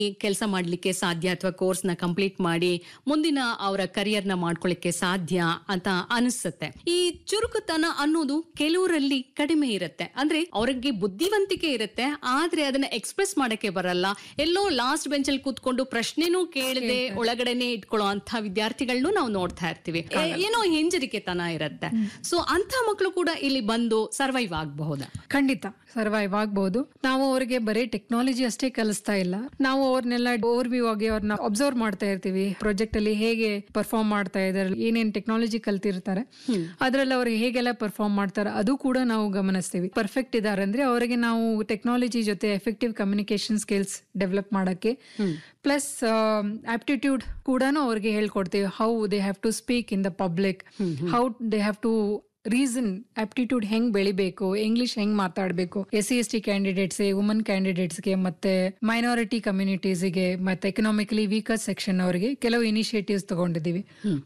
ಕೆಲಸ ಮಾಡ್ಲಿಕ್ಕೆ ಸಾಧ್ಯ ಅಥವಾ ಕೋರ್ಸ್ ನ ಕಂಪ್ಲೀಟ್ ಮಾಡಿ ಮುಂದಿನ ಅವರ ಕರಿಯರ್ ನ ಮಾಡ್ಕೊಳ್ಳಿಕ್ಕೆ ಸಾಧ್ಯ ಅಂತ ಅನಿಸುತ್ತೆ ಈ ಚುರುಕುತನ ಅನ್ನೋದು ಕೆಲವರಲ್ಲಿ ಕಡಿಮೆ ಇರುತ್ತೆ ಅಂದ್ರೆ ಅವ್ರಿಗೆ ಬುದ್ಧಿವಂತಿಕೆ ಇರುತ್ತೆ ಆದ್ರೆ ಅದನ್ನ ಎಕ್ಸ್ಪ್ರೆಸ್ ಮಾಡಕ್ಕೆ ಬರಲ್ಲ ಎಲ್ಲೋ ಲಾಸ್ಟ್ ಬೆಂಚ್ ಅಲ್ಲಿ ಕೂತ್ಕೊಂಡು ಪ್ರಶ್ನೆನೂ ಕೇಳದೆ ಒಳಗಡೆನೆ ಇಟ್ಕೊಳ್ಳೋ ಅಂತ ವಿದ್ಯಾರ್ಥಿಗಳನ್ನೂ ನಾವು ನೋಡ್ತಾ ಇರ್ತೀವಿ ಏ- ಏನೋ ಹಿಂಜರಿಕೆತನ ಇರುತ್ತೆ ಸೊ ಅಂತ ಮಕ್ಕಳು ಕೂಡ ಇಲ್ಲಿ ಬಂದು ಸರ್ವೈವ್ ಆಗಬಹುದಾ ಖಂಡಿತ ಸರ್ವೈವ್ ಆಗ್ಬಹುದು ನಾವು ಅವ್ರಿಗೆ ಬರೀ ಟೆಕ್ನಾಲಜಿ ಅಷ್ಟೇ ಕಲಿಸ್ತಾ ಇಲ್ಲ ನಾವು ಅವ್ರನ್ನೆಲ್ಲ ಓವರ್ ವ್ಯೂ ಆಗಿ ಅವ್ರನ್ನ ಅಬ್ಸರ್ವ್ ಮಾಡ್ತಾ ಇರ್ತೀವಿ ಪ್ರಾಜೆಕ್ಟ್ ಅಲ್ಲಿ ಹೇಗೆ ಪರ್ಫಾರ್ಮ್ ಮಾಡ್ತಾ ಇದಾರೆ ಏನೇನ್ ಟೆಕ್ನಾಲಜಿ ಕಲ್ತಿರ್ತಾರೆ ಅದ್ರಲ್ಲಿ ಅವ್ರು ಹೇಗೆಲ್ಲ ಪರ್ಫಾರ್ಮ್ ಮಾಡ್ತಾರೆ ಅದು ಕೂಡ ನಾವು ಗಮನಿಸ್ತೀವಿ ಪರ್ಫೆಕ್ಟ್ ಇದಾರೆ ಅಂದ್ರೆ ಅವರಿಗೆ ನಾವು ಟೆಕ್ನಾಲಜಿ ಜೊತೆ ಎಫೆಕ್ಟಿವ್ ಕಮ್ಯುನಿಕೇಶನ್ ಸ್ಕಿಲ್ಸ್ ಡೆವಲಪ್ ಮಾಡಕ್ಕೆ ಪ್ಲಸ್ ಆಪ್ಟಿಟ್ಯೂಡ್ ಕೂಡ ಅವ್ರಿಗೆ ಹೇಳ್ಕೊಡ್ತೀವಿ how they have to speak in the public how they have to reason aptitude ಹೆಂಗ್ ಬೆಳಿಬೇಕು ಇಂಗ್ಲಿಷ್ ಹೆಂಗ್ ಮಾತಾಡಬೇಕು S C S T candidates woman ಕ್ಯಾಂಡಿಡೇಟ್ಸ್ಗೆ ಮತ್ತೆ ಮೈನಾರಿಟಿ ಕಮ್ಯುನಿಟೀಸ್ಗೆ ಮತ್ತೆ ಎಕನಾಮಿಕಲಿ ವೀಕರ್ ಸೆಕ್ಷನ್ ಅವರಿಗೆ ಕೆಲವು ಇನಿಷಿಯೇಟಿವ್ಸ್ ತಗೊಂಡಿದ್ದೀವಿ